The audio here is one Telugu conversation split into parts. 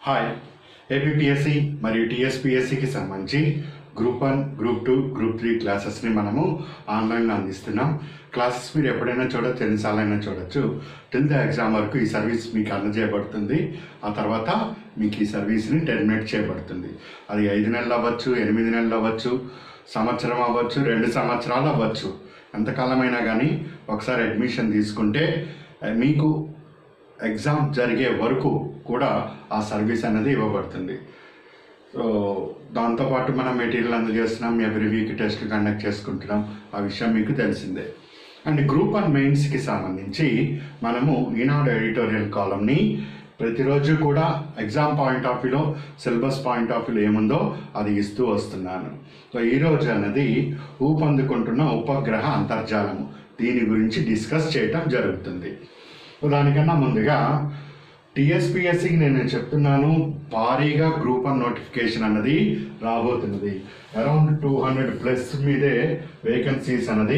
హాయ్ ఏపీఎస్సి మరియు టీఎస్పీఎస్సికి సంబంధించి group one group two group three క్లాసెస్ని మనము ఆన్లైన్లో అందిస్తున్నాం క్లాసెస్ మీరు ఎప్పుడైనా చూడొచ్చు ఎన్నిసార్లైనా చూడొచ్చు టిల్ ద ఎగ్జామ్ వరకు ఈ సర్వీస్ మీకు అందజేయబడుతుంది ఆ తర్వాత మీకు ఈ సర్వీస్ని టెర్మినేట్ చేయబడుతుంది అది ఐదు నెలలు అవ్వచ్చు ఎనిమిది నెలలు అవ్వచ్చు సంవత్సరం అవ్వచ్చు రెండు సంవత్సరాలు అవ్వచ్చు ఎంతకాలమైనా కానీ ఒకసారి అడ్మిషన్ తీసుకుంటే ఆ, మీకు ఎగ్జామ్ జరిగే వరకు కూడా ఆ సర్వీస్ అనేది ఇవ్వబడుతుంది సో దాంతోపాటు మనం మెటీరియల్ అందజేస్తున్నాం ఎవ్రీ వీక్ టెస్ట్ కండక్ట్ చేసుకుంటున్నాం ఆ విషయం మీకు తెలిసిందే అండ్ గ్రూప్ వన్ మెయిన్స్కి సంబంధించి మనము ఈనాడు ఎడిటోరియల్ కాలంని ప్రతిరోజు కూడా ఎగ్జామ్ పాయింట్ ఆఫ్ వ్యూలో సిలబస్ పాయింట్ ఆఫ్ వ్యూలో ఏముందో అది ఇస్తూ వస్తున్నాను సో ఈరోజు అన్నది ఊపందుకుంటున్న ఉపగ్రహ అంతర్జాలము దీని గురించి డిస్కస్ చేయటం జరుగుతుంది సో దానికన్నా ముందుగా టిఎస్పిఎస్సికి నేను చెప్తున్నాను భారీగా గ్రూప్ వన్ నోటిఫికేషన్ అన్నది రాబోతున్నది అరౌండ్ టూ హండ్రెడ్ ప్లస్ మీదే వేకెన్సీస్ అన్నది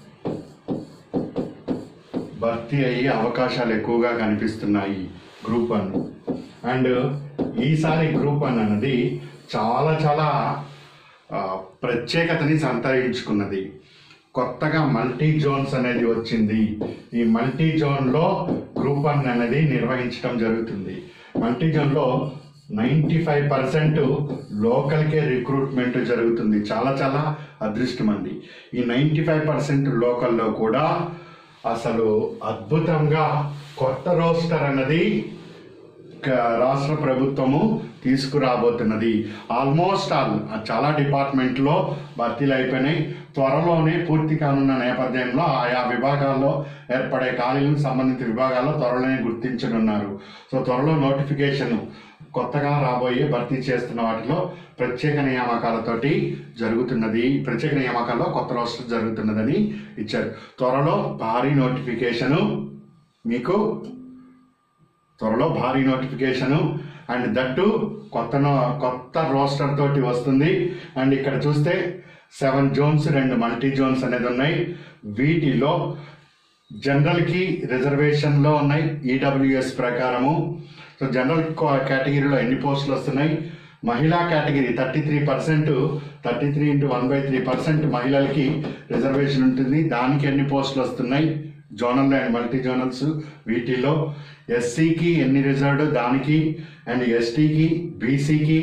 భర్తీ అయ్యే అవకాశాలు ఎక్కువగా కనిపిస్తున్నాయి గ్రూప్ వన్ అండ్ ఈసారి గ్రూప్ వన్ అన్నది చాలా చాలా ఆ, ప్రత్యేకతని సంతరించుకున్నది కొత్తగా మల్టీ జోన్స్ అనేది వచ్చింది ఈ మల్టీ జోన్లో గ్రూప్ వన్ అనేది నిర్వహించడం జరుగుతుంది మల్టీ జోన్లో నైంటీ ఫైవ్ పర్సెంట్ లోకల్కే రిక్రూట్మెంట్ జరుగుతుంది చాలా చాలా అదృష్టం అండి ఈ నైంటీ ఫైవ్ పర్సెంట్ లోకల్లో కూడా అసలు అద్భుతంగా కొత్త రోస్టర్ అన్నది క- రాష్ట్ర ప్రభుత్వము తీసుకురాబోతున్నది ఆల్మోస్ట్ ఆల్ చాలా డిపార్ట్మెంట్లో భర్తీలు అయిపోయినాయి త్వరలోనే పూర్తి కానున్న నేపథ్యంలో ఆయా విభాగాల్లో ఏర్పడే ఖాళీలకు సంబంధిత విభాగాల్లో త్వరలోనే గుర్తించనున్నారు సో త్వరలో నోటిఫికేషన్ కొత్తగా రాబోయే భర్తీ చేస్తున్న వాటిలో ప్రత్యేక నియామకాలతోటి జరుగుతున్నది ప్రత్యేక నియామకాల్లో కొత్త రోస్టర్ జరుగుతున్నదని ఇచ్చారు త్వరలో భారీ నోటిఫికేషను మీకు త్వరలో భారీ నోటిఫికేషను అండ్ దట్టు కొత్త నో- కొత్త రోస్టర్ తోటి వస్తుంది అండ్ ఇక్కడ చూస్తే సెవెన్ జోన్స్ రెండు మల్టీ జోన్స్ అనేది ఉన్నాయి వీటిలో జనరల్కి రిజర్వేషన్లో ఉన్నాయి ఈడబ్ల్యూఎస్ ప్రకారము సో జనరల్ కేటగిరీలో ఎన్ని పోస్టులు వస్తున్నాయి మహిళా category thirty three percent thirty three into one by three percent మహిళలకి రిజర్వేషన్ ఉంటుంది దానికి ఎన్ని పోస్టులు వస్తున్నాయి జోనల్ అండ్ మల్టీ జోనల్స్ వీటిలో ఎస్సీకి ఎన్ని రిజర్వ్డ్ దానికి అండ్ ఎస్టీకి బీసీకి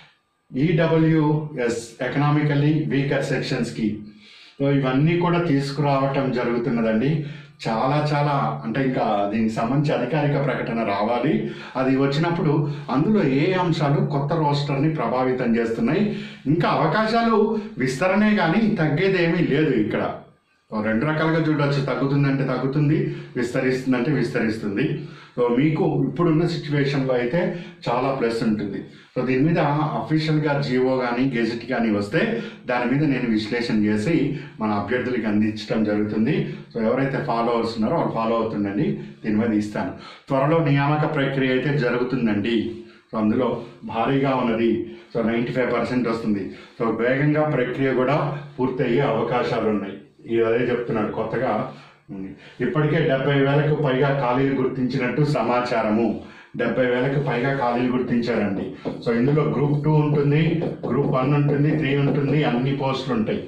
ఈడబ్ల్యూఎస్ ఎకనామికల్లీ వీకర్ సెక్షన్స్కి సో ఇవన్నీ కూడా తీసుకురావటం జరుగుతున్నదండి చాలా చాలా అంటే ఇంకా దీనికి సంబంధించి అధికారిక ప్రకటన రావాలి అది వచ్చినప్పుడు అందులో ఏ అంశాలు కొత్త రోస్టర్ని ప్రభావితం చేస్తున్నాయి ఇంకా అవకాశాలు విస్తరణే కానీ తగ్గేది ఏమీ లేదు ఇక్కడ ఓ రెండు రకాలుగా చూడవచ్చు తగ్గుతుందంటే తగ్గుతుంది విస్తరిస్తుందంటే విస్తరిస్తుంది సో మీకు ఇప్పుడున్న సిచ్యువేషన్లో అయితే చాలా ప్లస్ ఉంటుంది సో దీని మీద అఫీషియల్గా జియో కానీ గెజెట్ కానీ వస్తే దాని మీద నేను విశ్లేషణ చేసి మన అభ్యర్థులకి అందించడం జరుగుతుంది సో ఎవరైతే ఫాలోవర్స్ ఉన్నారో వాళ్ళు ఫాలో అవుతుండండి దీని మీద ఇస్తాను త్వరలో నియామక ప్రక్రియ అయితే జరుగుతుందండి సో అందులో భారీగా ఉన్నది సో నైంటీ ఫైవ్ పర్సెంట్ వస్తుంది సో వేగంగా ప్రక్రియ కూడా పూర్తయ్యే అవకాశాలు ఉన్నాయి ఇది అదే చెప్తున్నాడు కొత్తగా ఉంది. ఇప్పటికే డెబ్బై వేలకు పైగా ఖాళీలు గుర్తించినట్టు సమాచారము డెబ్బై వేలకు పైగా ఖాళీలు గుర్తించారండి సో ఇందులో గ్రూప్ టూ ఉంటుంది గ్రూప్ వన్ ఉంటుంది త్రీ ఉంటుంది అన్ని పోస్టులు ఉంటాయి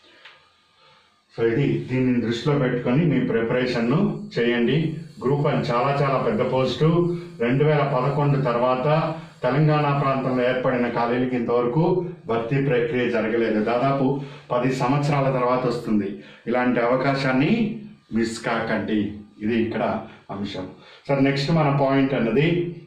సో ఇది దీన్ని దృష్టిలో పెట్టుకొని మీ ప్రిపరేషన్ను చేయండి గ్రూప్ వన్ చాలా చాలా పెద్ద పోస్టు రెండు వేల పదకొండు తర్వాత తెలంగాణ ప్రాంతంలో ఏర్పడిన ఖాళీలకి ఇంతవరకు భర్తీ ప్రక్రియ జరగలేదు దాదాపు పది సంవత్సరాల తర్వాత వస్తుంది ఇలాంటి అవకాశాన్ని మిస్ కాకండి ఇది ఇక్కడ అంశం సార్ నెక్స్ట్ మన పాయింట్ అన్నది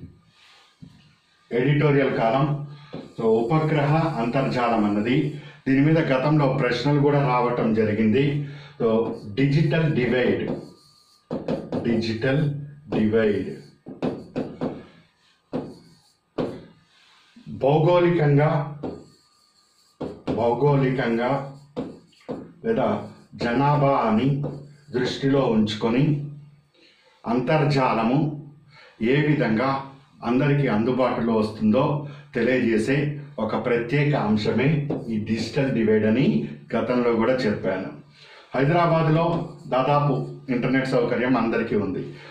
ఎడిటోరియల్ కాలం సో ఉపగ్రహ అంతర్జాలం అన్నది దీని మీద గతంలో ప్రశ్నలు కూడా రావటం జరిగింది so digital divide digital divide భౌగోళికంగా భౌగోళికంగా లేదా జనాభా అని దృష్టిలో ఉంచుకొని అంతర్జాలము ఏ విధంగా అందరికీ అందుబాటులో వస్తుందో తెలియజేసే ఒక ప్రత్యేక అంశమే ఈ డిజిటల్ డివైడ్ అని గతంలో కూడా చెప్పాను హైదరాబాద్లో దాదాపు ఇంటర్నెట్ సౌకర్యం అందరికీ ఉంది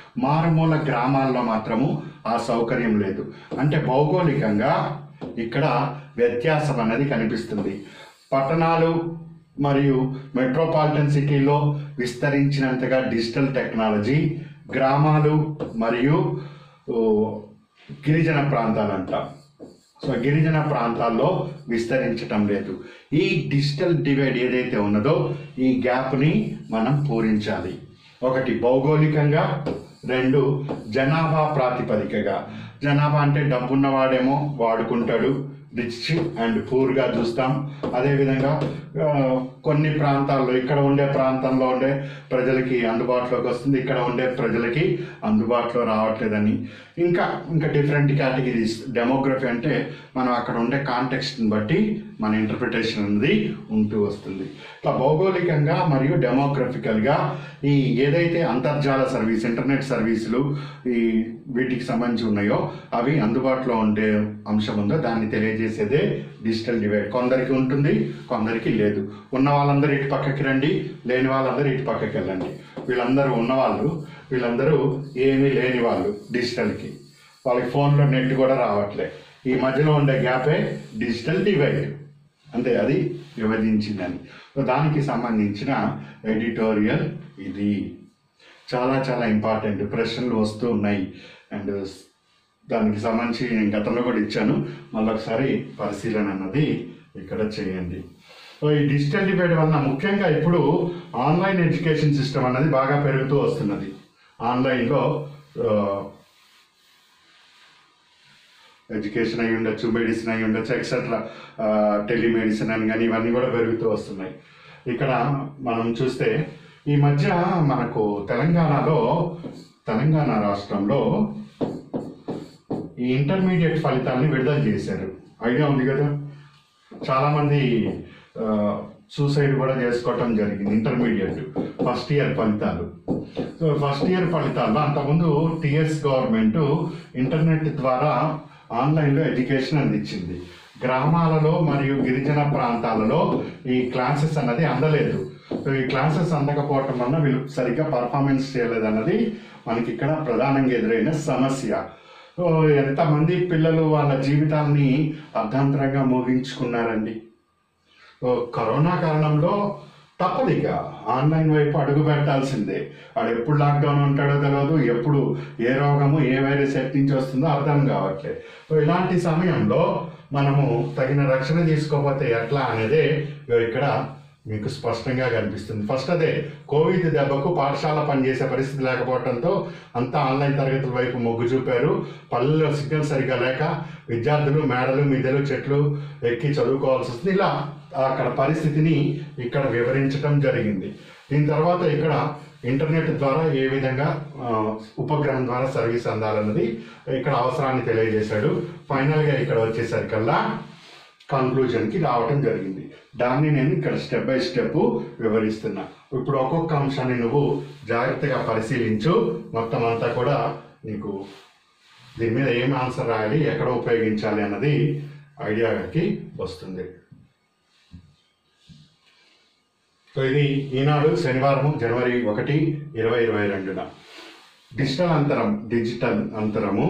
మారుమూల గ్రామాల్లో మాత్రము ఆ సౌకర్యం లేదు అంటే భౌగోళికంగా ఇక్కడ వ్యత్యాసం అనేది కనిపిస్తుంది పట్టణాలు మరియు మెట్రోపాలిటన్ సిటీలో విస్తరించినంతగా డిజిటల్ టెక్నాలజీ గ్రామాలు మరియు ఓ, గిరిజన ప్రాంతాలంట సో గిరిజన ప్రాంతాల్లో విస్తరించటం లేదు ఈ డిజిటల్ డివైడ్ ఏదైతే ఉన్నదో ఈ గ్యాప్ని మనం పూరించాలి ఒకటి భౌగోళికంగా రెండు జనాభా ప్రాతిపదికగా జనాభా అంటే డబ్బున్నవాడేమో వాడుకుంటాడు రిచ్ అండ్ పూర్గా చూస్తాం అదేవిధంగా ఆ, కొన్ని ప్రాంతాల్లో ఇక్కడ ఉండే ప్రాంతంలో ఉండే ప్రజలకి అందుబాటులోకి వస్తుంది ఇక్కడ ఉండే ప్రజలకి అందుబాటులో రావట్లేదని ఇంకా ఇంకా డిఫరెంట్ కేటగిరీస్ డెమోగ్రఫీ అంటే మనం అక్కడ ఉండే కాంటెక్స్ట్ని బట్టి మన ఇంటర్ప్రిటేషన్ అనేది ఉంటూ వస్తుంది ఇట్లా భౌగోళికంగా మరియు డెమోగ్రఫికల్గా ఈ ఏదైతే అంతర్జాల సర్వీస్ ఇంటర్నెట్ సర్వీసులు ఈ వీటికి సంబంధించి ఉన్నాయో అవి అందుబాటులో ఉండే అంశం ఉందో దాన్ని తెలియజేసేదే డిజిటల్ డివైడ్ కొందరికి ఉంటుంది కొందరికి లేదు ఉన్న వాళ్ళందరూ ఇటు పక్కకి రండి లేని వాళ్ళందరూ ఇటు పక్కకి వెళ్ళండి వీళ్ళందరూ ఉన్నవాళ్ళు వీళ్ళందరూ ఏమీ లేని వాళ్ళు డిజిటల్కి వాళ్ళకి ఫోన్లో నెట్ కూడా రావట్లే ఈ మధ్యలో ఉండే గ్యాపే డిజిటల్ డివైడ్ అంతే అది విభజించిందని సో దానికి సంబంధించిన ఎడిటోరియల్ ఇది చాలా చాలా ఇంపార్టెంట్ ప్రశ్నలు వస్తూ ఉన్నాయి అండ్ దానికి సంబంధించి నేను గతంలో కూడా ఇచ్చాను మళ్ళీ ఒకసారి పరిశీలన అన్నది ఇక్కడ చేయండి సో ఈ డిజిటల్ డిబేట్ వలన ముఖ్యంగా ఇప్పుడు ఆన్లైన్ ఎడ్యుకేషన్ సిస్టమ్ అన్నది బాగా పెరుగుతూ వస్తున్నది ఆన్లైన్లో ఎడ్యుకేషన్ అయి ఉండొచ్చు మెడిసిన్ అయి ఉండొచ్చు ఎక్సెట్రా టెలిమెడిసిన్ అని కానీ ఇవన్నీ కూడా పెరుగుతూ వస్తున్నాయి ఇక్కడ మనం చూస్తే ఈ మధ్య మనకు తెలంగాణలో తెలంగాణ రాష్ట్రంలో ఈ ఇంటర్మీడియట్ ఫలితాలని విడుదల చేశారు ఐడియా ఉంది కదా చాలామంది సూసైడ్ కూడా చేసుకోవటం జరిగింది ఇంటర్మీడియట్ ఫస్ట్ ఇయర్ ఫలితాలు సో ఫస్ట్ ఇయర్ ఫలితాల్లో అంతకుముందు టిఎస్ గవర్నమెంట్ ఇంటర్నెట్ ద్వారా ఆన్లైన్లో ఎడ్యుకేషన్ అందించింది గ్రామాలలో మరియు గిరిజన ప్రాంతాలలో ఈ క్లాసెస్ అన్నది అందలేదు సో ఈ క్లాసెస్ అందకపోవటం వల్ల వీళ్ళు సరిగ్గా పర్ఫార్మెన్స్ చేయలేదు అన్నది మనకి ఇక్కడ ప్రధానంగా ఎదురైన సమస్య సో ఎంతమంది పిల్లలు వాళ్ళ జీవితాన్ని అర్ధాంతరంగా ముగించుకున్నారండి సో కరోనా కారణంలో తప్పదు ఇక ఆన్లైన్ వైపు అడుగు పెట్టాల్సిందే వాడు ఎప్పుడు లాక్డౌన్ ఉంటాడో తెలియదు ఎప్పుడు ఏ రోగము ఏ వైరస్ ఎట్ నుంచి వస్తుందో అర్థం కావట్లేదు సో ఇలాంటి సమయంలో మనము తగిన రక్షణ తీసుకోకపోతే ఎట్లా అనేదే ఇక్కడ మీకు స్పష్టంగా కనిపిస్తుంది ఫస్ట్ అదే కోవిడ్ దెబ్బకు పాఠశాల పనిచేసే పరిస్థితి లేకపోవడంతో అంతా ఆన్లైన్ తరగతుల వైపు మొగ్గు చూపారు పల్లెల్లో సిగ్నల్ సరిగా లేక విద్యార్థులు మేడలు మిద్దెలు చెట్లు ఎక్కి చదువుకోవాల్సి వస్తుంది ఇలా అక్కడ పరిస్థితిని ఇక్కడ వివరించడం జరిగింది దీని తర్వాత ఇక్కడ ఇంటర్నెట్ ద్వారా ఏ విధంగా ఆ, ఉపగ్రహం ద్వారా సర్వీస్ అందాలన్నది ఇక్కడ అవసరాన్ని తెలియజేశాడు ఫైనల్గా ఇక్కడ వచ్చేసరికల్లా కంక్లూజన్కి రావటం జరిగింది దాన్ని నేను ఇక్కడ స్టెప్ బై స్టెప్ వివరిస్తున్నా ఇప్పుడు ఒక్కొక్క అంశాన్ని నువ్వు జాగ్రత్తగా పరిశీలించు మొత్తం అంతా కూడా నీకు దీని మీద ఏం ఆన్సర్ రాయాలి ఎక్కడ ఉపయోగించాలి అన్నది ఐడియాకి వస్తుంది సో ఇది ఈనాడు శనివారం జనవరి ఒకటి ఇరవై ఇరవై రెండున డిజిటల్ అంతరం డిజిటల్ అంతరము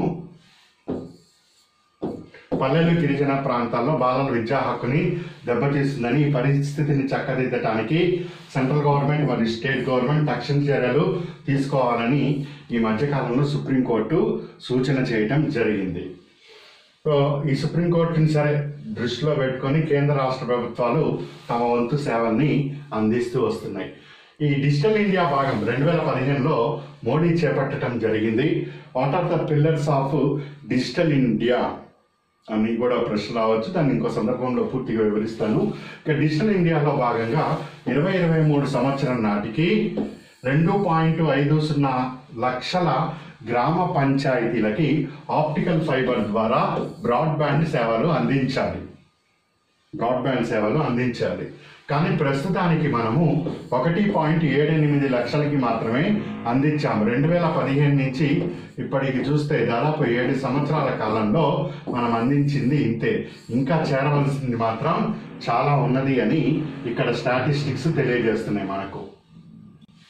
పల్లెలు గిరిజన ప్రాంతాల్లో బాలల విద్యా హక్కుని దెబ్బతీస్తుందని ఈ పరిస్థితిని చక్కదిద్దటానికి సెంట్రల్ గవర్నమెంట్ మరియు స్టేట్ గవర్నమెంట్ తక్షణ చర్యలు తీసుకోవాలని ఈ మధ్యకాలంలో సుప్రీంకోర్టు సూచన చేయటం జరిగింది సో ఈ సుప్రీంకోర్టుని సరే దృష్టిలో పెట్టుకొని కేంద్ర రాష్ట్ర ప్రభుత్వాలు తమ వంతు సేవల్ని అందిస్తూ వస్తున్నాయి ఈ డిజిటల్ ఇండియా భాగం రెండు వేల పదిహేనులో మోడీ చేపట్టడం జరిగింది what are the pillars of digital India అని కూడా ప్రశ్న రావచ్చు దాన్ని ఇంకో సందర్భంలో పూర్తిగా వివరిస్తాను ఇక డిజిటల్ ఇండియాలో భాగంగా ఇరవై ఇరవై మూడు సంవత్సరం నాటికి రెండు పాయింట్ ఐదు సున్నా లక్షల గ్రామ పంచాయతీలకి ఆప్టికల్ ఫైబర్ ద్వారా బ్రాడ్బ్యాండ్ సేవలు అందించాలి బ్రాడ్బ్యాండ్ సేవలు అందించాలి కానీ ప్రస్తుతానికి మనము ఒకటి పాయింట్ ఏడెనిమిది లక్షలకి మాత్రమే అందించాము రెండు వేల పదిహేను నుంచి ఇప్పటికి చూస్తే దాదాపు ఏడు సంవత్సరాల కాలంలో మనం అందించింది ఇంతే ఇంకా చేరవలసింది మాత్రం చాలా ఉన్నది అని ఇక్కడ స్టాటిస్టిక్స్ తెలియజేస్తున్నాయి మనకు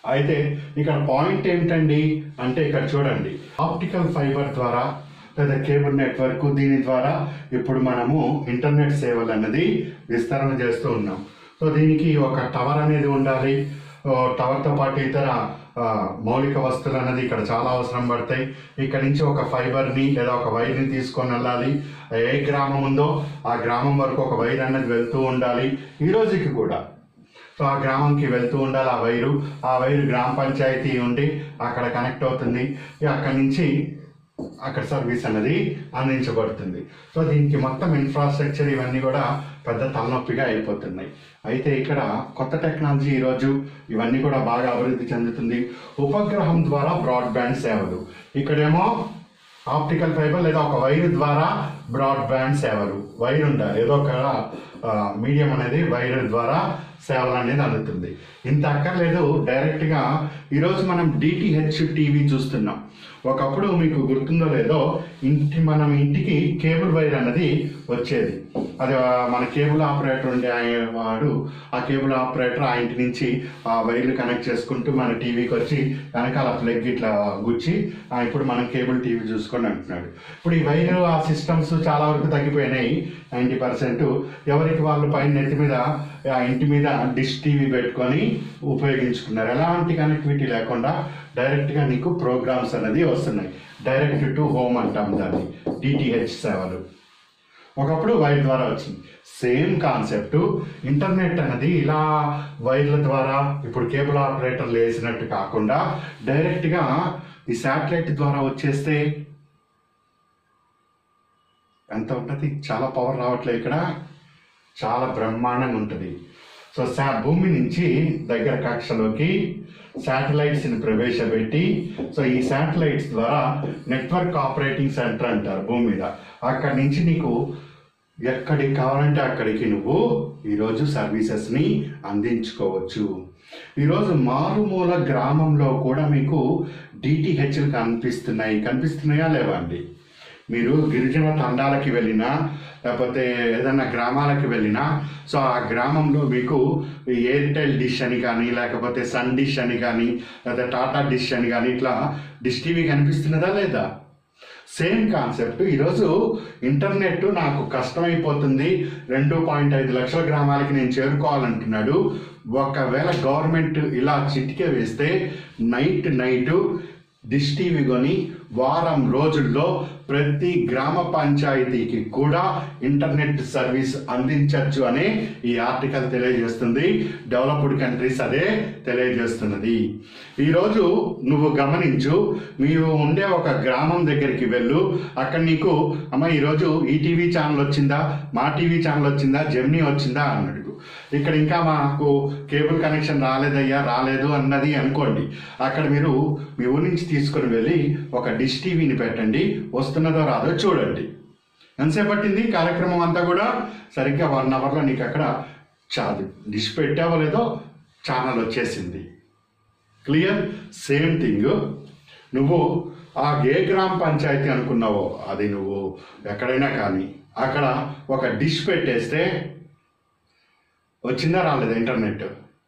అయితే ఇక్కడ పాయింట్ ఏమిటండి అంటే ఇక్కడ చూడండి ఆప్టికల్ ఫైబర్ ద్వారా లేదా కేబుల్ నెట్వర్క్ దీని ద్వారా ఇప్పుడు మనము ఇంటర్నెట్ సేవలు అన్నది విస్తరణ చేస్తూ ఉన్నాం సో దీనికి ఒక టవర్ అనేది ఉండాలి ఓ టవర్తో పాటు ఇతర ఆ, మౌలిక వస్తువులు అన్నది ఇక్కడ చాలా అవసరం పడతాయి ఇక్కడ నుంచి ఒక ఫైబర్ని లేదా ఒక వైర్ని తీసుకొని వెళ్ళాలి ఏ గ్రామం ఉందో ఆ గ్రామం వరకు ఒక వైర్ అన్నది వెళ్తూ ఉండాలి ఈ రోజుకి కూడా సో ఆ గ్రామంకి వెళ్తూ ఉండాలి ఆ వైరు ఆ వైరు గ్రామ పంచాయతీ ఉండి అక్కడ కనెక్ట్ అవుతుంది ఇక అక్కడి నుంచి అక్కడ సర్వీస్ అనేది అందించబడుతుంది సో దీనికి మొత్తం ఇన్ఫ్రాస్ట్రక్చర్ ఇవన్నీ కూడా పెద్ద తలనొప్పిగా అయిపోతున్నాయి అయితే ఇక్కడ కొత్త టెక్నాలజీ ఈరోజు ఇవన్నీ కూడా బాగా అభివృద్ధి చెందుతుంది ఉపగ్రహం ద్వారా బ్రాడ్బ్యాండ్ సేవలు ఇక్కడేమో ఆప్టికల్ ఫైబర్ లేదా ఒక వైర్ ద్వారా బ్రాడ్బ్యాండ్ సేవలు వైర్ ఉండాలి ఏదో ఒక మీడియం అనేది వైర్ ద్వారా సేవలు అనేది అందుతుంది ఇంత అక్కర్లేదు డైరెక్ట్గా ఈరోజు మనం డిటిహెచ్ టీవీ చూస్తున్నాం ఒకప్పుడు మీకు గుర్తుందో లేదో ఇంటి మనం ఇంటికి కేబుల్ వైర్ అన్నది వచ్చేది అది ఆ, మన కేబుల్ ఆపరేటర్ ఉండే ఆయన వాడు ఆ కేబుల్ ఆపరేటర్ ఆ ఇంటి నుంచి ఆ వైర్లు కనెక్ట్ చేసుకుంటూ మన టీవీకి వచ్చి వెనకాల ప్లగ్ ఇట్లా గుచ్చి ఆ, ఇప్పుడు మనం కేబుల్ టీవీ చూసుకొని అంటున్నాడు ఇప్పుడు ఈ వైర్ ఆ సిస్టమ్స్ చాలా వరకు తగ్గిపోయినాయి నైంటీ పర్సెంట్ ఎవరికి వాళ్ళు పైన నెత్తి మీద ఆ ఇంటి మీద డిష్ టీవీ పెట్టుకొని ఉపయోగించుకున్నారు ఎలాంటి కనెక్టివిటీ లేకుండా డైరెక్ట్గా నీకు ప్రోగ్రామ్స్ అనేది వస్తున్నాయి డైరెక్ట్ టు హోమ్ అంటాం దాన్ని డిటిహెచ్ సేవలు ఒకప్పుడు వైర్ ద్వారా వచ్చింది సేమ్ కాన్సెప్ట్ ఇంటర్నెట్ అనేది ఇలా వైర్ల ద్వారా ఇప్పుడు కేబుల్ ఆపరేటర్లు వేసినట్టు కాకుండా డైరెక్ట్గా ఈ శాటిలైట్ ద్వారా వచ్చేస్తే ఎంత ఉంటుంది చాలా పవర్ రావట్లేదు ఇక్కడ చాలా బ్రహ్మాండంగా ఉంటుంది సో శా భూమి నుంచి దగ్గర కక్షలోకి శాటిలైట్స్ని ప్రవేశపెట్టి సో ఈ శాటిలైట్స్ ద్వారా నెట్వర్క్ ఆపరేటింగ్ సెంటర్ అంటారు భూమి మీద అక్కడి నుంచి నీకు ఎక్కడికి కావాలంటే అక్కడికి నువ్వు ఈరోజు సర్వీసెస్ని అందించుకోవచ్చు ఈరోజు మారుమూల గ్రామంలో కూడా మీకు డిటిహెచ్లు కనిపిస్తున్నాయి కనిపిస్తున్నాయా లేవా అండి మీరు గిరిజన తండాలకి వెళ్ళినా లేకపోతే ఏదైనా గ్రామాలకి వెళ్ళినా సో ఆ గ్రామంలో మీకు ఎయిర్టెల్ డిష్ అని కానీ లేకపోతే సన్ డిష్ అని కానీ లేదా టాటా డిష్ అని కానీ ఇట్లా డిష్ టీవీ కనిపిస్తున్నదా లేదా సేమ్ కాన్సెప్ట్ ఈరోజు ఇంటర్నెట్ నాకు కష్టమైపోతుంది రెండు పాయింట్ ఐదు లక్షల గ్రామాలకి నేను చేరుకోవాలంటున్నాడు ఒకవేళ గవర్నమెంట్ ఇలా చిటికే వేస్తే నైట్ నైట్ డిష్ టీవీ కొని వారం రోజుల్లో ప్రతి గ్రామ పంచాయతీకి కూడా ఇంటర్నెట్ సర్వీస్ అందించవచ్చు అని ఈ ఆర్టికల్ తెలియజేస్తుంది డెవలప్డ్ కంట్రీస్ అదే తెలియజేస్తున్నది ఈరోజు నువ్వు గమనించు నీవు ఉండే ఒక గ్రామం దగ్గరికి వెళ్ళు అక్కడ నీకు అమ్మ ఈరోజు ఈ టీవీ ఛానల్ వచ్చిందా మా టీవీ ఛానల్ వచ్చిందా జెమ్నీ వచ్చిందా అన్నాడు ఇక్కడ ఇంకా మాకు కేబుల్ కనెక్షన్ రాలేదయ్యా రాలేదు అన్నది అనుకోండి అక్కడ మీరు మీ ఊరి నుంచి తీసుకొని వెళ్ళి ఒక డిష్ టీవీని పెట్టండి వస్తున్నదో రాదో చూడండి ఎంతసేపు పట్టింది కార్యక్రమం అంతా కూడా సరిగ్గా వన్ అవర్లో నీకు అక్కడ చాలు డిష్ పెట్టావో లేదో ఛానల్ వచ్చేసింది క్లియర్ సేమ్ థింగ్ నువ్వు ఆ ఏ గ్రామ పంచాయతీ అనుకున్నావో అది నువ్వు ఎక్కడైనా కానీ అక్కడ ఒక డిష్ పెట్టేస్తే వచ్చిందా రాలేదా ఇంటర్నెట్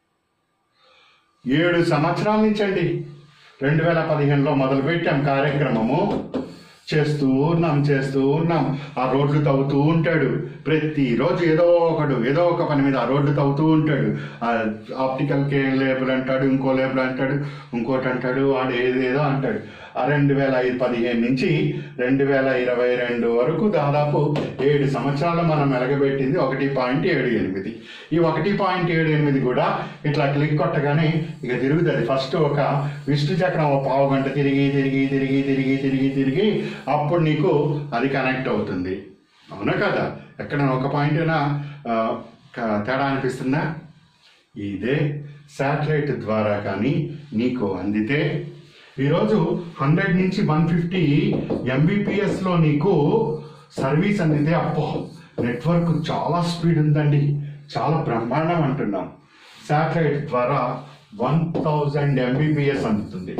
ఏడు సంవత్సరాల నుంచి అండి రెండు వేల పదిహేనులో మొదలుపెట్టాం కార్యక్రమము చేస్తూ ఉన్నాం చేస్తూ ఉన్నాం ఆ రోడ్లు తవ్వుతూ ఉంటాడు ప్రతిరోజు ఏదో ఒకడు ఏదో ఒక పని మీద ఆ రోడ్డు తవ్వుతూ ఉంటాడు ఆ ఆప్టికల్ కే లేబుల్ అంటాడు ఇంకో లేబుల్ అంటాడు ఇంకోటి అంటాడు వాడు ఏదేదో అంటాడు ఆ రెండు వేల ఐదు పదిహేను నుంచి రెండు వేల ఇరవై రెండు వరకు దాదాపు ఏడు సంవత్సరాలు మనం వెలగబెట్టింది ఒకటి పాయింట్ ఏడు ఎనిమిది ఈ ఒకటి పాయింట్ ఏడు ఎనిమిది కూడా ఇట్లా క్లిక్ కొట్టగానే ఇక తిరుగుతుంది ఫస్ట్ ఒక విష్ణు చక్రం ఒక పావు గంట తిరిగి తిరిగి తిరిగి తిరిగి తిరిగి తిరిగి అప్పుడు నీకు అది కనెక్ట్ అవుతుంది అవునా కదా ఎక్కడ ఒక పాయింట్ అయినా ఆ, క- తేడా అనిపిస్తుందా ఇదే శాటిలైట్ ద్వారా కానీ నీకు అందితే ఈరోజు హండ్రెడ్ నుంచి వన్ ఫిఫ్టీ ఎంబీపీఎస్లో నీకు సర్వీస్ అందితే అప్పో నెట్వర్క్ చాలా స్పీడ్ ఉందండి చాలా బ్రహ్మాండం అంటున్నాం శాటిలైట్ ద్వారా వన్ థౌజండ్ ఎంబీపీఎస్ అందుతుంది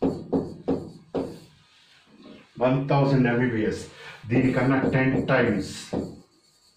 వన్ థౌజండ్ ఎంబీబీఎస్ దీనికన్నా టెన్ టైమ్స్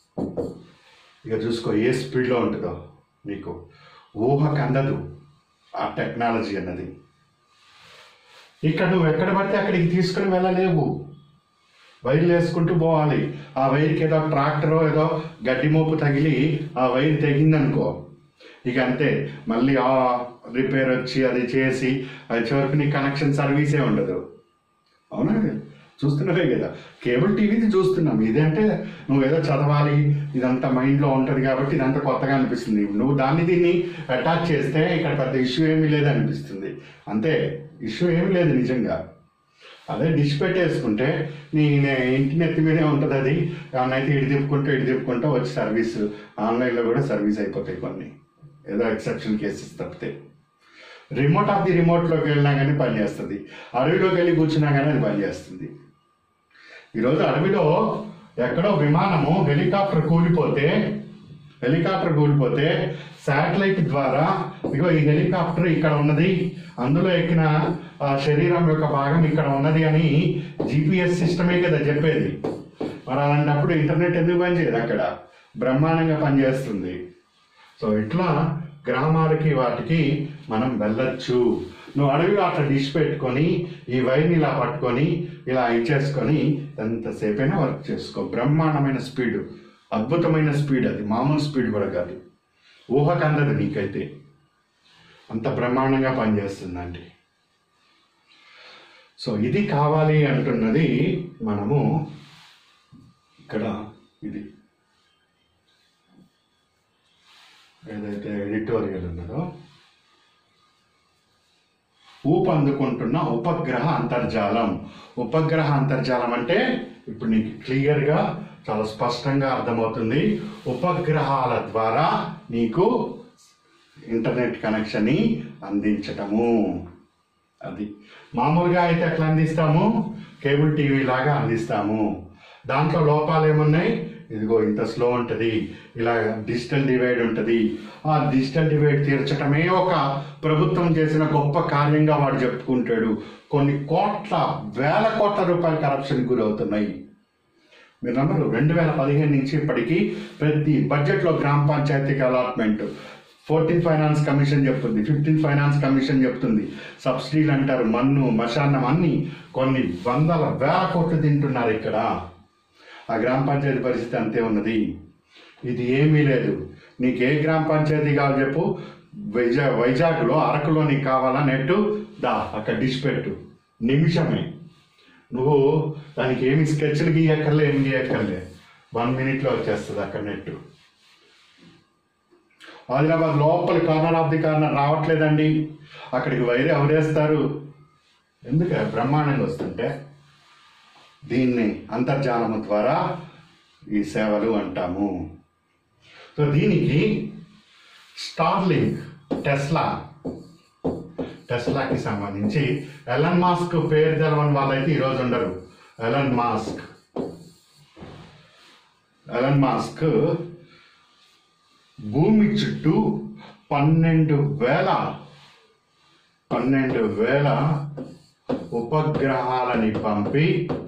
ఇక చూసుకో ఏ స్పీడ్లో ఉంటుందో నీకు ఊహకు అందదు ఆ టెక్నాలజీ అన్నది ఇక్కడ నువ్వు ఎక్కడ పడితే అక్కడికి తీసుకుని వెళ్ళలేవు వైర్లు వేసుకుంటూ పోవాలి ఆ వైర్కి ఏదో ట్రాక్టరో ఏదో గడ్డి మోపు తగిలి ఆ వైర్ తెగిందనుకో ఇక అంతే మళ్ళీ ఆ రిపేర్ వచ్చి అది చేసి అది చివరికి నీ కనెక్షన్ సర్వీసే ఉండదు అవునా చూస్తున్నవే కదా కేబుల్ టీవీది చూస్తున్నాం ఇదంటే నువ్వు ఏదో చదవాలి ఇదంతా మైండ్లో ఉంటుంది కాబట్టి ఇదంతా కొత్తగా అనిపిస్తుంది నువ్వు దాన్ని దీన్ని అటాచ్ చేస్తే ఇక్కడ పెద్ద ఇష్యూ ఏమీ లేదనిపిస్తుంది అంతే ఇష్యూ ఏమీ లేదు నిజంగా అదే డిష్ పెట్టేసుకుంటే నీ నే- ఇంటి నెత్తి మీదే ఉంటుంది అది ఏమన్నైతే ఇటు తిప్పుకుంటూ ఇటు తిప్పుకుంటూ వచ్చి సర్వీస్ ఆన్లైన్లో కూడా సర్వీస్ అయిపోతాయి కొన్ని ఏదో ఎక్సెప్షన్ కేసెస్ తప్పితే రిమోట్ ఆఫ్ ది రిమోట్లోకి వెళ్ళినా కానీ పనిచేస్తుంది అడవిలోకి వెళ్ళి కూర్చున్నా కానీ అది పనిచేస్తుంది ఈరోజు అడవిలో ఎక్కడో విమానము హెలికాప్టర్ కూలిపోతే హెలికాప్టర్ కూలిపోతే శాటిలైట్ ద్వారా ఇగో ఈ హెలికాప్టర్ ఇక్కడ ఉన్నది అందులో ఎక్కిన ఆ శరీరం యొక్క భాగం ఇక్కడ ఉన్నది అని జిపిఎస్ సిస్టమే కదా చెప్పేది మరి అలాంటప్పుడు ఇంటర్నెట్ ఎందుకు పనిచేయదు అక్కడ బ్రహ్మాండంగా పనిచేస్తుంది సో ఇట్లా గ్రామాలకి వాటికి మనం వెళ్ళొచ్చు నువ్వు అడవిలో అట్లా డిష్ పెట్టుకొని ఈ వైర్ని ఇలా పట్టుకొని ఇలా ఇచ్చేసుకొని ఎంతసేపైనా వర్క్ చేసుకో బ్రహ్మాండమైన స్పీడ్ అద్భుతమైన స్పీడ్ అది మామూలు స్పీడ్ కూడా కాదు ఊహకు అందదు నీకైతే అంత బ్రహ్మాండంగా పనిచేస్తుందండి సో ఇది కావాలి అంటున్నది మనము ఇక్కడ ఇది ఏదైతే ఎడిటోరియల్ ఉన్నదో ఊపందుకుంటున్న ఉపగ్రహ అంతర్జాలం ఉపగ్రహ అంతర్జాలం అంటే ఇప్పుడు నీకు క్లియర్గా చాలా స్పష్టంగా అర్థమవుతుంది ఉపగ్రహాల ద్వారా నీకు ఇంటర్నెట్ కనెక్షన్ని అందించటము అది మామూలుగా అయితే ఎట్లా అందిస్తాము కేబుల్ టీవీ లాగా అందిస్తాము దాంట్లో లోపాలు ఏమున్నాయి ఇదిగో ఇంత స్లో ఉంటుంది ఇలా డిజిటల్ డివైడ్ ఉంటుంది ఆ డిజిటల్ డివైడ్ తీర్చటమే ఒక ప్రభుత్వం చేసిన గొప్ప కార్యంగా వాడు చెప్పుకుంటాడు కొన్ని కోట్ల వేల కోట్ల రూపాయల కరప్షన్ గురవుతున్నాయి మీరు నమ్మరు రెండు వేల పదిహేను నుంచి ఇప్పటికీ ప్రతి బడ్జెట్లో గ్రామ పంచాయతీకి అలాట్మెంట్ ఫోర్టీన్ ఫైనాన్స్ కమిషన్ చెప్తుంది ఫిఫ్టీన్ ఫైనాన్స్ కమిషన్ చెప్తుంది సబ్సిడీలు అంటారు మన్ను మశాన్నం అన్ని కొన్ని వందల వేల కోట్లు తింటున్నారు ఇక్కడ ఆ గ్రామ పంచాయతీ పరిస్థితి అంతే ఉన్నది ఇది ఏమీ లేదు నీకు ఏ గ్రామ పంచాయతీ కావాలి చెప్పు వైజా వైజాగ్లో అరకులో నీకు కావాలా నెట్టు దా అక్కడ డిష్ పెట్టు నిమిషమే నువ్వు దానికి ఏమి స్కెచ్లు గీయక్కర్లే ఏమి గీయక్కర్లే వన్ మినిట్లో వచ్చేస్తుంది అక్కడ నెట్ ఆదిలాబాద్ లోపల కార్నర్ ఆఫ్ ది కార్నర్ రావట్లేదండి అక్కడికి వైరే ఎవరేస్తారు ఎందుకు బ్రహ్మాండంగా వస్తుంటే దీన్ని అంతర్జాలము ద్వారా ఈ సేవలు అంటాము సో దీనికి స్టార్లింక్ టెస్లా టెస్లాకి సంబంధించి ఎలన్ మాస్క్ పేరు తెలవని వాళ్ళైతే ఈరోజు ఉండరు ఎలన్ మాస్క్ ఎలన్ మాస్క్ భూమి చుట్టూ పన్నెండు వేల పన్నెండు వేల ఉపగ్రహాలని పంపి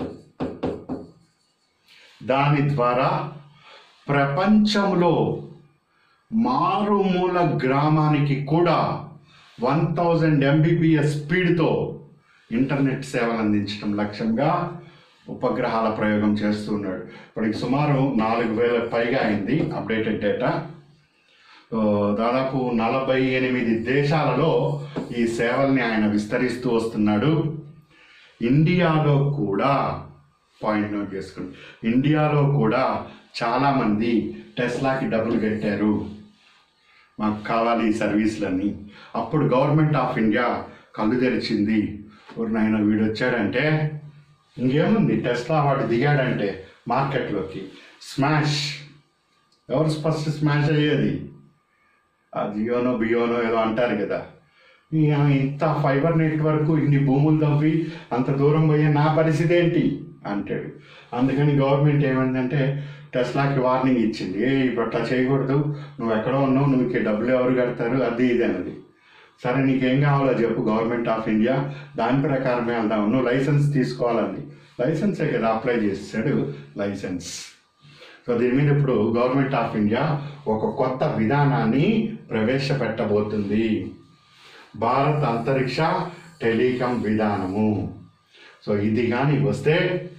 దాని ద్వారా ప్రపంచంలో మారుమూల గ్రామానికి కూడా వన్ థౌజండ్ ఎంబీబీఎస్ స్పీడ్తో ఇంటర్నెట్ సేవలు అందించడం లక్ష్యంగా ఉపగ్రహాల ప్రయోగం చేస్తున్నాడు ఇప్పటికి సుమారు నాలుగు వేల పైగా అయింది అప్డేటెడ్ డేటా సో, దాదాపు నలభై ఎనిమిది దేశాలలో ఈ సేవల్ని ఆయన విస్తరిస్తూ వస్తున్నాడు ఇండియాలో కూడా పాయింట్ నోట్ చేసుకోండి ఇండియాలో కూడా చాలామంది టెస్లాకి డబ్బులు కట్టారు మాకు కావాలి ఈ సర్వీసులన్నీ అప్పుడు గవర్నమెంట్ ఆఫ్ ఇండియా కళ్ళు తెరిచింది ఒక నాయన వీడు వచ్చాడంటే ఇంకేముంది టెస్లా వాడు దిగాడంటే మార్కెట్లోకి స్మాష్ ఎవరు ఫస్ట్ స్మాష్ అయ్యేది ఆ జియోనో బియోనో ఏదో అంటారు కదా ఈ ఆ ఇంత ఫైబర్ నెట్వర్క్ ఇన్ని భూములు తవ్వి అంత దూరం పోయే నా పరిస్థితి ఏంటి అంటాడు అందుకని గవర్నమెంట్ ఏమైందంటే టెస్లాకి వార్నింగ్ ఇచ్చింది ఏ ఇప్పుడు అట్లా చేయకూడదు నువ్వు ఎక్కడో ఉన్నావు నువ్వు ఇక్కడ డబ్బులు ఎవరు కడతారు అది ఇది అన్నది సరే నీకేం కావాలో చెప్పు గవర్నమెంట్ ఆఫ్ ఇండియా దాని ప్రకారమే వెళ్దాం నువ్వు లైసెన్స్ తీసుకోవాలని లైసెన్సే కదా అప్లై చేసాడు లైసెన్స్ సో దీని మీద ఇప్పుడు గవర్నమెంట్ ఆఫ్ ఇండియా ఒక కొత్త విధానాన్ని ప్రవేశపెట్టబోతుంది భారత్ అంతరిక్ష టెలికాం విధానము సో ఇది కానీ వస్తే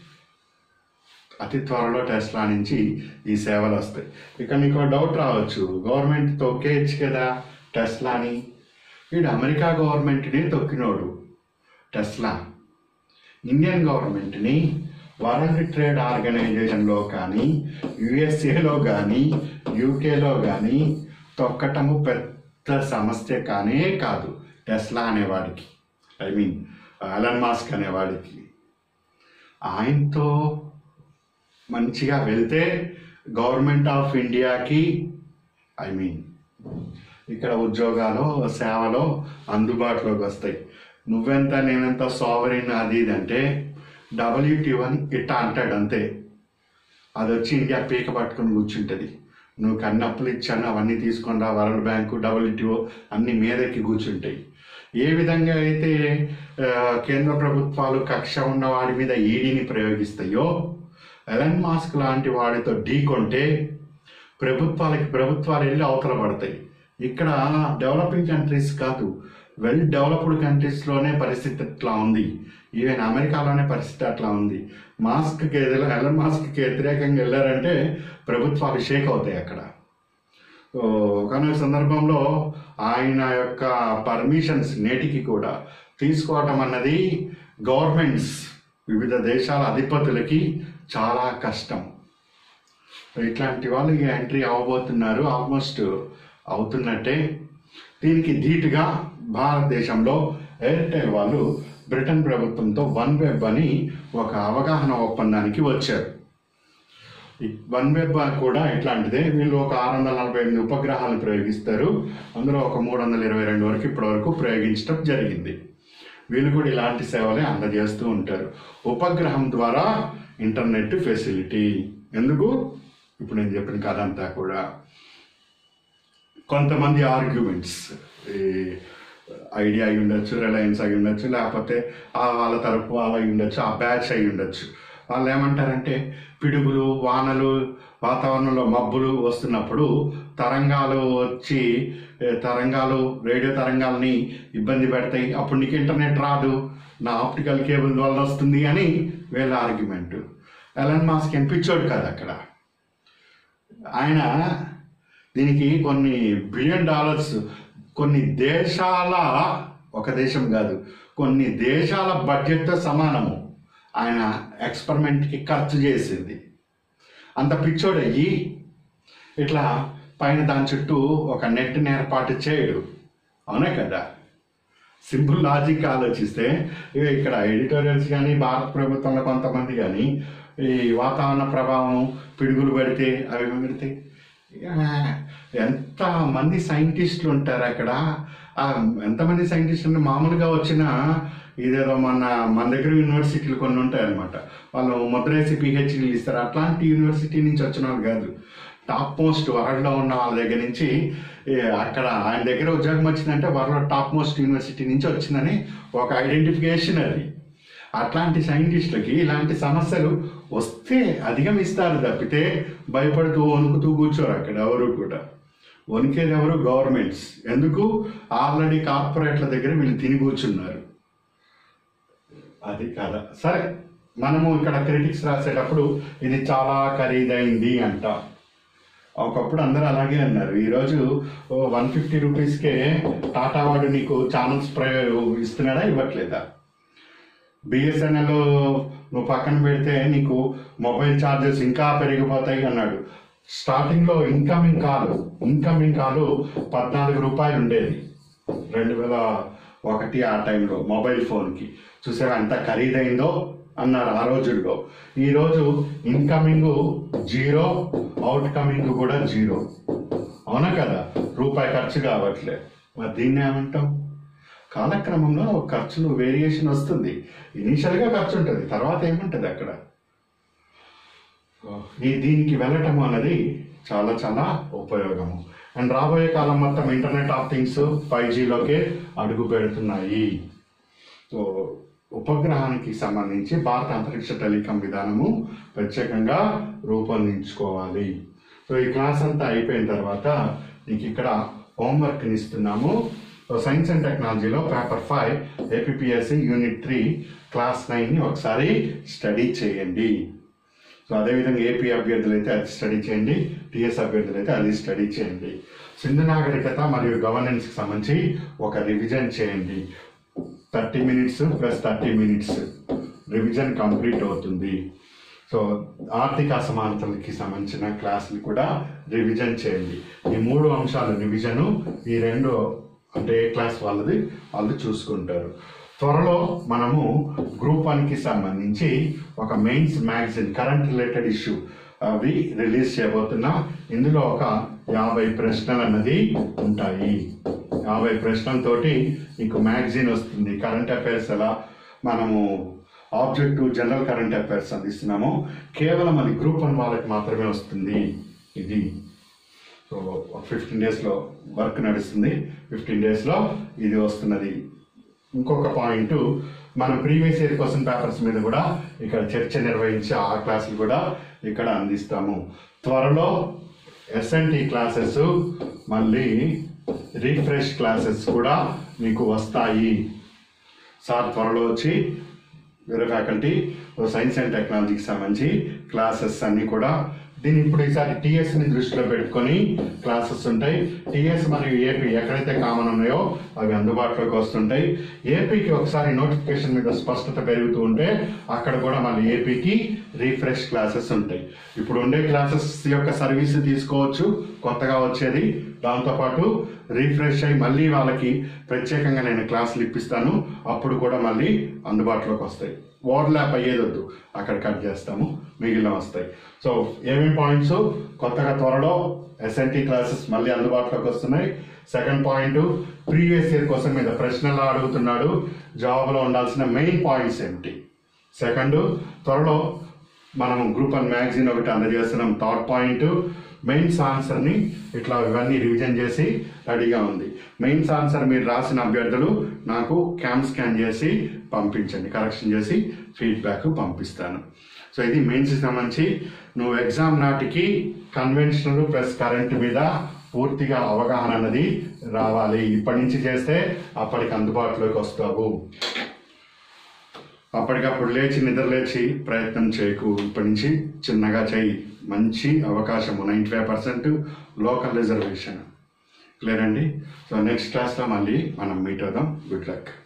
అతి త్వరలో టెస్లా నుంచి ఈ సేవలు వస్తాయి ఇక మీకు ఒక డౌట్ రావచ్చు గవర్నమెంట్ తొక్కేయచ్చు కదా టెస్లాని వీడు అమెరికా గవర్నమెంట్ని తొక్కినోడు టెస్లా ఇండియన్ గవర్నమెంట్ని వరల్డ్ ట్రేడ్ ఆర్గనైజేషన్లో కానీ యుఎస్ఏలో కానీ యూకేలో కానీ తొక్కటము పెద్ద సమస్య కానే కాదు టెస్లా అనేవాడికి ఐ మీన్ అలన్ మాస్క్ అనేవాడికి ఆయనతో మంచిగా వెళ్తే గవర్నమెంట్ ఆఫ్ ఇండియాకి ఐ మీన్ ఇక్కడ ఉద్యోగాలు సేవలు అందుబాటులోకి వస్తాయి నువ్వెంత నేనెంత సావరిన్ అది ఇది అంటే డబ్ల్యూటీఓ అని ఇట్టా అంటాడు అంతే అది వచ్చి ఇండియా పీక పట్టుకొని కూర్చుంటుంది నువ్వు కన్ని అప్పులు ఇచ్చాను అవన్నీ తీసుకొని రా వరల్డ్ బ్యాంకు డబ్ల్యూటీఓ అన్ని మీదకి కూర్చుంటాయి ఏ విధంగా అయితే ఆ, కేంద్ర ప్రభుత్వాలు కక్ష ఉన్న వాడి మీద ఈడీని ప్రయోగిస్తాయో ఎలన్ మాస్క్ లాంటి వాడితో ఢీకొంటే ప్రభుత్వాలకి ప్రభుత్వాలు వెళ్ళి అవతల పడతాయి ఇక్కడ డెవలపింగ్ కంట్రీస్ కాదు వెల్ డెవలప్డ్ కంట్రీస్లోనే పరిస్థితి అట్లా ఉంది ఈవెన్ అమెరికాలోనే పరిస్థితి అట్లా ఉంది మాస్క్కి ఎదురు ఎలన్ మాస్క్కి వ్యతిరేకంగా వెళ్ళారంటే ప్రభుత్వాలు షేక్ అవుతాయి అక్కడ సో ఒకనొక సందర్భంలో ఆయన యొక్క పర్మిషన్స్ నేటికి కూడా తీసుకోవటం అన్నది గవర్నమెంట్స్ వివిధ దేశాల అధిపతులకి చాలా కష్టం ఇట్లాంటి వాళ్ళు ఇక ఎంట్రీ అవ్వబోతున్నారు ఆల్మోస్ట్ అవుతున్నట్టే దీనికి ధీటుగా భారతదేశంలో ఎయిర్టెల్ వాళ్ళు బ్రిటన్ ప్రభుత్వంతో వన్ వెబ్ అని ఒక అవగాహన ఒప్పందానికి వచ్చారు ఈ వన్ వెబ్ కూడా ఇట్లాంటిదే వీళ్ళు ఒక ఆరు వందల నలభై ఎనిమిది ఉపగ్రహాలు ప్రయోగిస్తారు అందులో ఒక మూడు వందల ఇరవై రెండు వరకు ఇప్పటి వరకు ప్రయోగించడం జరిగింది వీళ్ళు కూడా ఇలాంటి సేవలే అందజేస్తూ ఉంటారు ఉపగ్రహం ద్వారా ఇంటర్నెట్ ఫెసిలిటీ ఎందుకు ఇప్పుడు నేను చెప్పిన కథ అంతా కూడా కొంతమంది ఆర్గ్యుమెంట్స్ ఈ ఐడియా అయి ఉండొచ్చు రిలయన్స్ అయి ఉండొచ్చు లేకపోతే ఆ వాళ్ళ తరపు వాళ్ళు అయి ఉండొచ్చు ఆ బ్యాచ్ అయి ఉండొచ్చు వాళ్ళు ఏమంటారంటే పిడుగులు వానలు వాతావరణంలో మబ్బులు వస్తున్నప్పుడు తరంగాలు వచ్చి ఏ, తరంగాలు రేడియో తరంగాల్ని ఇబ్బంది పెడతాయి అప్పుడు నీకు ఇంటర్నెట్ రాదు నా ఆప్టికల్ కేబుల్ వల్ల వస్తుంది అని వీళ్ళ ఆర్గ్యుమెంట్ ఎలన్ మాస్క్ అనిపించాడు కదా అక్కడ ఆయన దీనికి కొన్ని బిలియన్ డాలర్స్ కొన్ని దేశాల ఒక దేశం కాదు కొన్ని దేశాల బడ్జెట్తో సమానము ఆయన ఎక్స్పెరిమెంట్కి ఖర్చు చేసింది అంత పిచ్చోడయ్యి ఇట్లా పైన దాని చుట్టూ ఒక నెట్ని ఏర్పాటు చేయడు అవునా కదా సింపుల్ లాజిక్ ఆలోచిస్తే ఇక ఇక్కడ ఎడిటోరియల్స్ కానీ భారత ప్రభుత్వంలో కొంతమంది కానీ ఈ వాతావరణ ప్రభావం పిడుగులు పడితే అవి పెడితే ఎంత మంది సైంటిస్టులు ఉంటారు అక్కడ ఆ ఎంతమంది సైంటిస్టులు మామూలుగా వచ్చిన ఇదేదో మన మన దగ్గర యూనివర్సిటీలు కొన్ని ఉంటాయి అనమాట వాళ్ళు ముద్రేసి పిహెచ్డీలు ఇస్తారు అట్లాంటి యూనివర్సిటీ నుంచి వచ్చిన వాళ్ళు కాదు టాప్ మోస్ట్ వరల్డ్లో ఉన్న వాళ్ళ దగ్గర నుంచి ఏ, అక్కడ ఆయన దగ్గర ఉద్యోగం వచ్చిందంటే వరల్డ్ టాప్ మోస్ట్ యూనివర్సిటీ నుంచి వచ్చిందని ఒక ఐడెంటిఫికేషన్ అది అట్లాంటి సైంటిస్టులకి ఇలాంటి సమస్యలు వస్తే అధిగమిస్తారు తప్పితే భయపడుతూ వణుకుతూ కూర్చోరు అక్కడ ఎవరు కూడా వణికేది ఎవరు గవర్నమెంట్స్ ఎందుకు ఆల్రెడీ కార్పొరేట్ల దగ్గర వీళ్ళు తిని కూర్చున్నారు అది కదా సరే మనము ఇక్కడ క్రిటిక్స్ రాసేటప్పుడు ఇది చాలా ఖరీదైంది అంట ఒకప్పుడు అందరూ అలాగే అన్నారు ఈరోజు వన్ ఫిఫ్టీ రూపీస్కే టాటా వాడు నీకు ఛానల్స్ ప్రై ఇస్తున్నాడా ఇవ్వట్లేదా బిఎస్ఎన్ఎల్ నువ్వు పక్కన పెడితే నీకు మొబైల్ ఛార్జెస్ ఇంకా పెరిగిపోతాయి అన్నాడు స్టార్టింగ్లో ఇన్కమింగ్ కాల్ ఇన్కమింగ్ కాలు పద్నాలుగు రూపాయలు ఉండేది రెండు వేల ఒకటి ఆ టైంలో మొబైల్ ఫోన్కి చూసారా ఎంత ఖరీదైందో అన్నారు ఆ రోజుల్లో ఈరోజు ఇన్కమింగ్ జీరో అవుట్ కమింగ్ కూడా జీరో అవునా కదా రూపాయి ఖర్చు కావట్లే మరి దీన్ని ఏమంటాం కాలక్రమంలో ఖర్చులు వేరియేషన్ వస్తుంది ఇనీషియల్గా ఖర్చు ఉంటుంది తర్వాత ఏముంటుంది అక్కడ ఈ దీనికి వెళ్ళటం అన్నది చాలా చాలా ఉపయోగము అండ్ రాబోయే కాలం మొత్తం ఇంటర్నెట్ ఆఫ్ థింగ్స్ ఫైవ్ జీలోకే అడుగు పెడుతున్నాయి సో ఉపగ్రహానికి సంబంధించి భారత అంతరిక్ష టెలికాం విధానము ప్రత్యేకంగా రూపొందించుకోవాలి సో ఈ క్లాస్ అంతా అయిపోయిన తర్వాత నీకు ఇక్కడ హోంవర్క్ని ఇస్తున్నాము సో సైన్స్ అండ్ టెక్నాలజీలో paper five APSC unit three class నైన్ని ఒకసారి స్టడీ చేయండి సో అదేవిధంగా ఏపీ అభ్యర్థులు అయితే అది స్టడీ చేయండి టిఎస్ అభ్యర్థులు అయితే అది స్టడీ చేయండి సింధు నాగరికత మరియు గవర్నెన్స్కి సంబంధించి ఒక రివిజన్ చేయండి thirty minutes plus thirty minutes revision complete అవుతుంది సో ఆర్థిక అసమానతలకి సంబంధించిన క్లాసులు కూడా రివిజన్ చేయండి ఈ మూడు అంశాల రివిజను ఈ రెండు అంటే ఏ క్లాస్ వాళ్ళది వాళ్ళు చూసుకుంటారు త్వరలో మనము గ్రూప్ వన్కి సంబంధించి ఒక mains magazine current related issue అవి రిలీజ్ చేయబోతున్నాం ఇందులో ఒక యాభై ప్రశ్నలు అన్నది ఉంటాయి యాభై ప్రశ్నలతోటి మీకు మ్యాగజైన్ వస్తుంది కరెంట్ అఫైర్స్ ఎలా మనము ఆబ్జెక్టివ్ జనరల్ కరెంట్ అఫైర్స్ అందిస్తున్నాము కేవలం అది గ్రూప్ వన్ వాళ్ళకి మాత్రమే వస్తుంది ఇది సో ఫిఫ్టీన్ డేస్లో వర్క్ నడుస్తుంది ఫిఫ్టీన్ డేస్లో ఇది వస్తున్నది ఇంకొక పాయింట్ మనం ప్రీవియస్ ఇయర్ క్వశ్చన్ పేపర్స్ మీద కూడా ఇక్కడ చర్చ నిర్వహించి ఆ క్లాసులు కూడా ఇక్కడ అందిస్తాము త్వరలో ఎస్ఎన్టీ క్లాసెస్ మళ్ళీ రీఫ్రెష్ క్లాసెస్ కూడా మీకు వస్తాయి సార్ త్వరలో వచ్చి వేరే ఫ్యాకల్టీ సైన్స్ అండ్ టెక్నాలజీకి సంబంధించి క్లాసెస్ అన్నీ కూడా దీన్ని ఇప్పుడు ఈసారి టీఎస్ని దృష్టిలో పెట్టుకొని క్లాసెస్ ఉంటాయి టీఎస్ మరియు ఏపీ ఎక్కడైతే కామన్ ఉన్నాయో అవి అందుబాటులోకి వస్తుంటాయి ఏపీకి ఒకసారి నోటిఫికేషన్ మీద స్పష్టత పెరుగుతూ ఉంటే అక్కడ కూడా మళ్ళీ ఏపీకి రీఫ్రెష్ క్లాసెస్ ఉంటాయి ఇప్పుడు ఉండే క్లాసెస్ యొక్క సర్వీస్ తీసుకోవచ్చు కొత్తగా వచ్చేది దాంతోపాటు రీఫ్రెష్ అయ్యి మళ్ళీ వాళ్ళకి ప్రత్యేకంగా నేను క్లాసులు ఇప్పిస్తాను అప్పుడు కూడా మళ్ళీ అందుబాటులోకి వస్తాయి ఓవర్లాప్ అయ్యేది వద్దు అక్కడ కట్ చేస్తాము మిగిలిన వస్తాయి సో ఏమేమి పాయింట్స్ కొత్తగా త్వరలో ఎస్ఎన్టీ క్లాసెస్ మళ్ళీ అందుబాటులోకి వస్తున్నాయి సెకండ్ పాయింట్ ప్రీవియస్ ఇయర్ కోసం మీద ప్రశ్నలు అడుగుతున్నాడు జవాబులో ఉండాల్సిన మెయిన్ పాయింట్స్ ఏమిటి సెకండ్ త్వరలో మనం గ్రూప్ అండ్ మ్యాగజైన్ ఒకటి అందజేస్తున్నాం థర్డ్ పాయింట్ మెయిన్స్ ఆన్సర్ని ఇట్లా ఇవన్నీ రివిజన్ చేసి రెడీగా ఉంది మెయిన్స్ ఆన్సర్ మీరు రాసిన అభ్యర్థులు నాకు క్యామ్ స్కాన్ చేసి పంపించండి కరెక్షన్ చేసి ఫీడ్బ్యాక్ పంపిస్తాను సో ఇది మెయిన్స్ సంబంధించి నువ్వు ఎగ్జామ్ నాటికి కన్వెన్షనల్ ప్లస్ కరెంట్ మీద పూర్తిగా అవగాహన అన్నది రావాలి ఇప్పటి నుంచి చేస్తే అప్పటికి అందుబాటులోకి వస్తావు అప్పటికప్పుడు లేచి నిద్ర లేచి ప్రయత్నం చేయకు ఇప్పటి నుంచి చిన్నగా చేయి మంచి అవకాశము ninety five percent local reservation clear అండి సో నెక్స్ట్ క్లాస్లో మళ్ళీ మనం మీట్ అవుదాం గుడ్ లక్